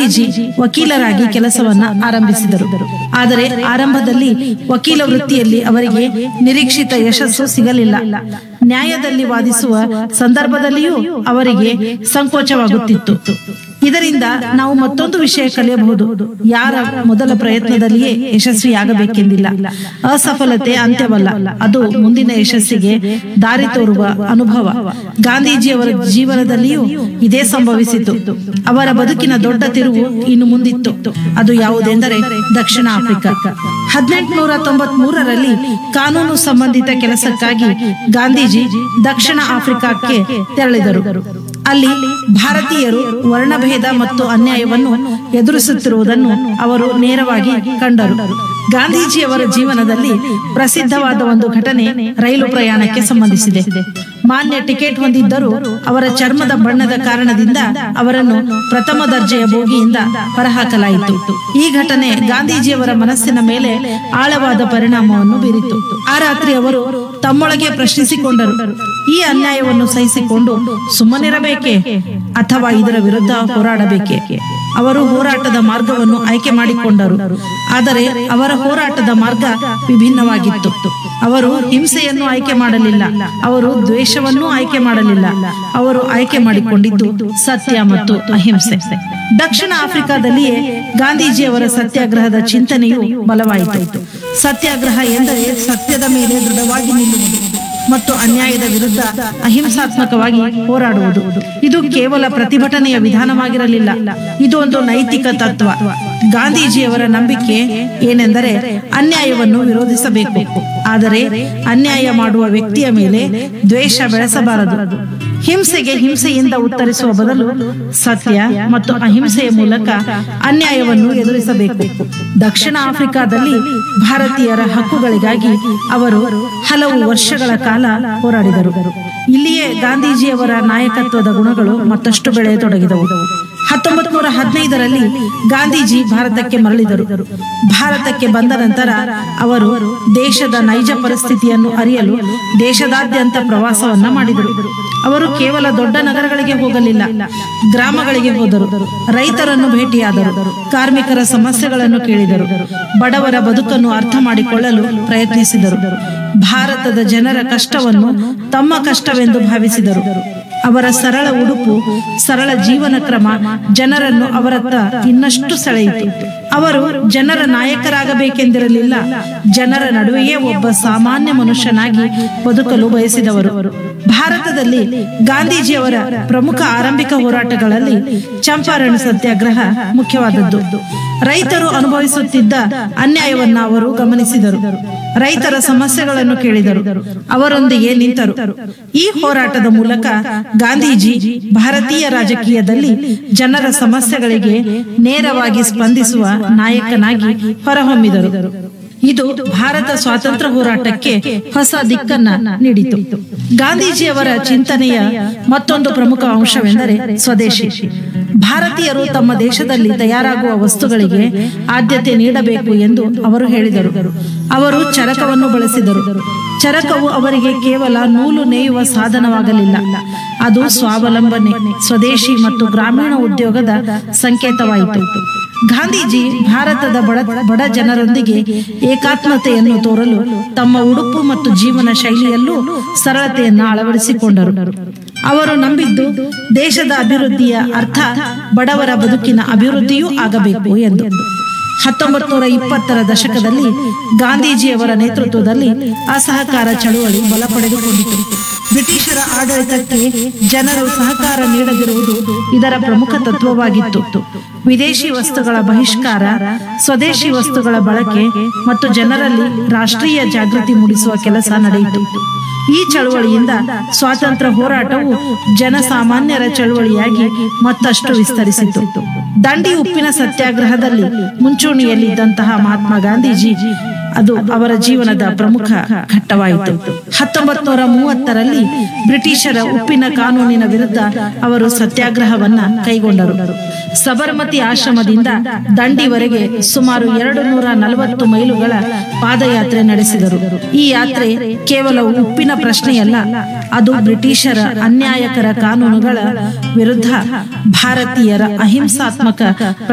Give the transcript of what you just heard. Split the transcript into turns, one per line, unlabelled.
ಗಾಂಧೀಜಿ ವಕೀಲರಾಗಿ ಕೆಲಸವನ್ನ ಆರಂಭಿಸಿದರು ಆದರೆ ಆರಂಭದಲ್ಲಿ ವಕೀಲ ವೃತ್ತಿಯಲ್ಲಿ ಅವರಿಗೆ ನಿರೀಕ್ಷಿತ ಯಶಸ್ಸು ಸಿಗಲಿಲ್ಲ ನ್ಯಾಯದಲ್ಲಿ ವಾದಿಸುವ ಸಂದರ್ಭದಲ್ಲಿಯೂ ಅವರಿಗೆ ಸಂಕೋಚವಾಗುತ್ತಿತ್ತು ಇದರಿಂದ ನಾವು ಮತ್ತೊಂದು ವಿಷಯ ಕಲಿಯಬಹುದು ಯಾರ ಮೊದಲ ಪ್ರಯತ್ನದಲ್ಲಿಯೇ ಯಶಸ್ವಿಯಾಗಬೇಕೆಂದಿಲ್ಲ ಅಸಫಲತೆ ಅಂತ್ಯವಲ್ಲ ಅದು ಮುಂದಿನ ಯಶಸ್ಸಿಗೆ ದಾರಿ ತೋರುವ ಅನುಭವ ಗಾಂಧೀಜಿಯವರ ಜೀವನದಲ್ಲಿಯೂ ಇದೇ ಸಂಭವಿಸಿತು ಅವರ ಬದುಕಿನ ದೊಡ್ಡ ತಿರುವು ಇನ್ನು ಮುಂದಿತ್ತು ಅದು ಯಾವುದೆಂದರೆ ದಕ್ಷಿಣ ಆಫ್ರಿಕಾ ಹದಿನೆಂಟುನೂರ ತೊಂಬತ್ ಮೂರರಲ್ಲಿ ಕಾನೂನು ಸಂಬಂಧಿತ ಕೆಲಸಕ್ಕಾಗಿ ಗಾಂಧೀಜಿ ದಕ್ಷಿಣ ಆಫ್ರಿಕಾಕ್ಕೆ ತೆರಳಿದರು ಅಲ್ಲಿ ಭಾರತೀಯರು ವರ್ಣಭೇದ ಮತ್ತು ಅನ್ಯಾಯವನ್ನು ಎದುರಿಸುತ್ತಿರುವುದನ್ನು ಅವರು ನೇರವಾಗಿ ಕಂಡರು ಗಾಂಧೀಜಿಯವರ ಜೀವನದಲ್ಲಿ ಪ್ರಸಿದ್ಧವಾದ ಒಂದು ಘಟನೆ ರೈಲು ಪ್ರಯಾಣಕ್ಕೆ ಸಂಬಂಧಿಸಿದೆ ಮಾನ್ಯ ಟಿಕೆಟ್ ಹೊಂದಿದ್ದರೂ ಅವರ ಚರ್ಮದ ಬಣ್ಣದ ಕಾರಣದಿಂದ ಅವರನ್ನು ಪ್ರಥಮ ದರ್ಜೆಯ ಬೋಗಿಯಿಂದ ಹೊರಹಾಕಲಾಯಿತು ಈ ಘಟನೆ ಗಾಂಧೀಜಿಯವರ ಮನಸ್ಸಿನ ಮೇಲೆ ಆಳವಾದ ಪರಿಣಾಮವನ್ನು ಬೀರಿತು ಆ ರಾತ್ರಿ ಅವರು ತಮ್ಮೊಳಗೆ ಪ್ರಶ್ನಿಸಿಕೊಂಡರು ಈ ಅನ್ಯಾಯವನ್ನು ಸಹಿಸಿಕೊಂಡು ಸುಮ್ಮನಿರಬೇಕೆ ಅಥವಾ ಇದರ ವಿರುದ್ಧ ಹೋರಾಡಬೇಕೆ ಅವರು ಹೋರಾಟದ ಮಾರ್ಗವನ್ನು ಆಯ್ಕೆ ಮಾಡಿಕೊಂಡರು ಆದರೆ ಅವರ ಹೋರಾಟದ ಮಾರ್ಗ ವಿಭಿನ್ನವಾಗಿತ್ತು ಅವರು ಹಿಂಸೆಯನ್ನು ಆಯ್ಕೆ ಮಾಡಲಿಲ್ಲ ಅವರು ದ್ವೇಷವನ್ನೂ ಆಯ್ಕೆ ಮಾಡಲಿಲ್ಲ ಅವರು ಆಯ್ಕೆ ಮಾಡಿಕೊಂಡಿದ್ದು ಸತ್ಯ ಮತ್ತು ಅಹಿಂಸೆ ದಕ್ಷಿಣ ಆಫ್ರಿಕಾದಲ್ಲಿಯೇ ಗಾಂಧೀಜಿಯವರ ಸತ್ಯಾಗ್ರಹದ ಚಿಂತನೆಯು ಬಲವಾಯಿತು ಸತ್ಯಾಗ್ರಹ ಎಂದರೆ ಸತ್ಯದ ಮೇಲೆ ದೃಢವಾಗಿ ನಿಲ್ಲುವುದು ಮತ್ತು ಅನ್ಯಾಯದ ವಿರುದ್ಧ ಅಹಿಂಸಾತ್ಮಕವಾಗಿ ಹೋರಾಡುವುದು ಇದು ಕೇವಲ ಪ್ರತಿಭಟನೆಯ ವಿಧಾನವಾಗಿರಲಿಲ್ಲ ಇದು ಒಂದು ನೈತಿಕ ತತ್ವ ಗಾಂಧೀಜಿಯವರ ನಂಬಿಕೆ ಏನೆಂದರೆ ಅನ್ಯಾಯವನ್ನು ವಿರೋಧಿಸಬೇಕು ಆದರೆ ಅನ್ಯಾಯ ಮಾಡುವ ವ್ಯಕ್ತಿಯ ಮೇಲೆ ದ್ವೇಷ ಬೆಳೆಸಬಾರದು ಹಿಂಸೆಗೆ ಹಿಂಸೆಯಿಂದ ಉತ್ತರಿಸುವ ಬದಲು ಸತ್ಯ ಮತ್ತು ಅಹಿಂಸೆಯ ಮೂಲಕ ಅನ್ಯಾಯವನ್ನು ಎದುರಿಸಬೇಕು ದಕ್ಷಿಣ ಆಫ್ರಿಕಾದಲ್ಲಿ ಭಾರತೀಯರ ಹಕ್ಕುಗಳಿಗಾಗಿ ಅವರು ಹಲವು ವರ್ಷಗಳ ಕಾಲ ಹೋರಾಡಿದರು ಇಲ್ಲಿಯೇ ಗಾಂಧೀಜಿಯವರ ನಾಯಕತ್ವದ ಗುಣಗಳು ಮತ್ತಷ್ಟು ಬೆಳೆಯತೊಡಗಿದವು ಹತ್ತೊಂಬತ್ ನೂರ ಹದಿನೈದರಲ್ಲಿ ಗಾಂಧೀಜಿ ಭಾರತಕ್ಕೆ ಮರಳಿದರು ಭಾರತಕ್ಕೆ ಬಂದ ನಂತರ ಅವರು ದೇಶದ ನೈಜ ಪರಿಸ್ಥಿತಿಯನ್ನು ಅರಿಯಲು ದೇಶದಾದ್ಯಂತ ಪ್ರವಾಸವನ್ನ ಮಾಡಿದರು ಅವರು ಕೇವಲ ದೊಡ್ಡ ನಗರಗಳಿಗೆ ಹೋಗಲಿಲ್ಲ ಗ್ರಾಮಗಳಿಗೆ ಹೋದರು ರೈತರನ್ನು ಭೇಟಿಯಾದರು ಕಾರ್ಮಿಕರ ಸಮಸ್ಯೆಗಳನ್ನು ಕೇಳಿದರು ಬಡವರ ಬದುಕನ್ನು ಅರ್ಥ ಮಾಡಿಕೊಳ್ಳಲು ಪ್ರಯತ್ನಿಸಿದರು ಭಾರತದ ಜನರ ಕಷ್ಟವನ್ನು ತಮ್ಮ ಕಷ್ಟವೆಂದು ಭಾವಿಸಿದರು ಅವರ ಸರಳ ಉಡುಪು ಸರಳ ಜೀವನ ಕ್ರಮ ಜನರನ್ನು ಅವರತ್ತ ಇನ್ನಷ್ಟು ಸೆಳೆಯಿತು ಅವರು ಜನರ ನಾಯಕರಾಗಬೇಕೆಂದಿರಲಿಲ್ಲ ಜನರ ನಡುವೆಯೇ ಒಬ್ಬ ಸಾಮಾನ್ಯ ಮನುಷ್ಯನಾಗಿ ಬದುಕಲು ಬಯಸಿದವರು ಭಾರತದಲ್ಲಿ ಗಾಂಧೀಜಿಯವರ ಪ್ರಮುಖ ಆರಂಭಿಕ ಹೋರಾಟಗಳಲ್ಲಿ ಚಂಪಾರಣ ಸತ್ಯಾಗ್ರಹ ಮುಖ್ಯವಾದದ್ದು ರೈತರು ಅನುಭವಿಸುತ್ತಿದ್ದ ಅನ್ಯಾಯವನ್ನ ಅವರು ಗಮನಿಸಿದರು ರೈತರ ಸಮಸ್ಯೆಗಳನ್ನು ಕೇಳಿದರು ಅವರೊಂದಿಗೆ ನಿಂತರು ಈ ಹೋರಾಟದ ಮೂಲಕ ಗಾಂಧೀಜಿ ಭಾರತೀಯ ರಾಜಕೀಯದಲ್ಲಿ ಜನರ ಸಮಸ್ಯೆಗಳಿಗೆ ನೇರವಾಗಿ ಸ್ಪಂದಿಸುವ ನಾಯಕನಾಗಿ ಹೊರಹೊಮ್ಮಿದರು ಇದು ಭಾರತ ಸ್ವಾತಂತ್ರ್ಯ ಹೋರಾಟಕ್ಕೆ ಹೊಸ ದಿಕ್ಕನ್ನ ನೀಡಿತು ಗಾಂಧೀಜಿಯವರ ಚಿಂತನೆಯ ಮತ್ತೊಂದು ಪ್ರಮುಖ ಅಂಶವೆಂದರೆ ಸ್ವದೇಶಿ ಭಾರತೀಯರು ತಮ್ಮ ದೇಶದಲ್ಲಿ ತಯಾರಾಗುವ ವಸ್ತುಗಳಿಗೆ ಆದ್ಯತೆ ನೀಡಬೇಕು ಎಂದು ಅವರು ಹೇಳಿದರು ಅವರು ಚರಕವನ್ನು ಬಳಸಿದರು ಚರಕವು ಅವರಿಗೆ ಕೇವಲ ನೂಲು ನೇಯುವ ಸಾಧನವಾಗಲಿಲ್ಲ ಅದು ಸ್ವಾವಲಂಬನೆ ಸ್ವದೇಶಿ ಮತ್ತು ಗ್ರಾಮೀಣ ಉದ್ಯೋಗದ ಸಂಕೇತವಾಯಿತು ಗಾಂಧೀಜಿ ಭಾರತದ ಬಡ ಬಡ ಜನರೊಂದಿಗೆ ಏಕಾತ್ಮತೆಯನ್ನು ತೋರಲು ತಮ್ಮ ಉಡುಪು ಮತ್ತು ಜೀವನ ಶೈಲಿಯಲ್ಲೂ ಸರಳತೆಯನ್ನು ಅಳವಡಿಸಿಕೊಂಡರು ಅವರು ನಂಬಿದ್ದು ದೇಶದ ಅಭಿವೃದ್ಧಿಯ ಅರ್ಥ ಬಡವರ ಬದುಕಿನ ಅಭಿವೃದ್ಧಿಯೂ ಆಗಬೇಕು ಎಂದು ಹತ್ತೊಂಬತ್ತು ನೂರ ಇಪ್ಪತ್ತರ ದಶಕದಲ್ಲಿ ಗಾಂಧೀಜಿಯವರ ನೇತೃತ್ವದಲ್ಲಿ ಅಸಹಕಾರ ಚಳುವಳಿ ಬಲ ಪಡೆದುಕೊಂಡಿತು ಬ್ರಿಟಿಷರ ಆಡಳಿತಕ್ಕೆ ಜನರು ಸಹಕಾರ ನೀಡದಿರುವುದು ಇದರ ಪ್ರಮುಖ ತತ್ವವಾಗಿತ್ತು ವಿದೇಶಿ ವಸ್ತುಗಳ ಬಹಿಷ್ಕಾರ ಸ್ವದೇಶಿ ವಸ್ತುಗಳ ಬಳಕೆ ಮತ್ತು ಜನರಲ್ಲಿ ರಾಷ್ಟ್ರೀಯ ಜಾಗೃತಿ ಮೂಡಿಸುವ ಕೆಲಸ ನಡೆಯಿತು ಈ ಚಳುವಳಿಯಿಂದ ಸ್ವಾತಂತ್ರ್ಯ ಹೋರಾಟವು ಜನಸಾಮಾನ್ಯರ ಚಳುವಳಿಯಾಗಿ ಮತ್ತಷ್ಟು ವಿಸ್ತರಿಸಿತು ದಂಡಿ ಉಪ್ಪಿನ ಸತ್ಯಾಗ್ರಹದಲ್ಲಿ ಮುಂಚೂಣಿಯಲ್ಲಿದ್ದಂತಹ ಮಹಾತ್ಮ ಗಾಂಧೀಜಿ ಅದು ಅವರ ಜೀವನದ ಪ್ರಮುಖ ಘಟ್ಟವಾಯಿತು ಹತ್ತೊಂಬತ್ ನೂರ ಮೂವತ್ತರಲ್ಲಿ ಬ್ರಿಟಿಷರ ಉಪ್ಪಿನ ಕಾನೂನಿನ ವಿರುದ್ಧ ಅವರು ಸತ್ಯಾಗ್ರಹವನ್ನ ಕೈಗೊಂಡರು ಸಬರಮತಿ ಆಶ್ರಮದಿಂದ ದಂಡಿವರೆಗೆ ಸುಮಾರು ಎರಡು ನೂರ ನಲವತ್ತು ಮೈಲುಗಳ ಪಾದಯಾತ್ರೆ ನಡೆಸಿದರು ಈ ಯಾತ್ರೆ ಕೇವಲ ಉಪ್ಪಿನ ಪ್ರಶ್ನೆಯಲ್ಲ ಅದು ಬ್ರಿಟಿಷರ ಅನ್ಯಾಯಕರ ಕಾನೂನುಗಳ ವಿರುದ್ಧ ಭಾರತೀಯರ ಅಹಿಂಸಾತ್ಮಕ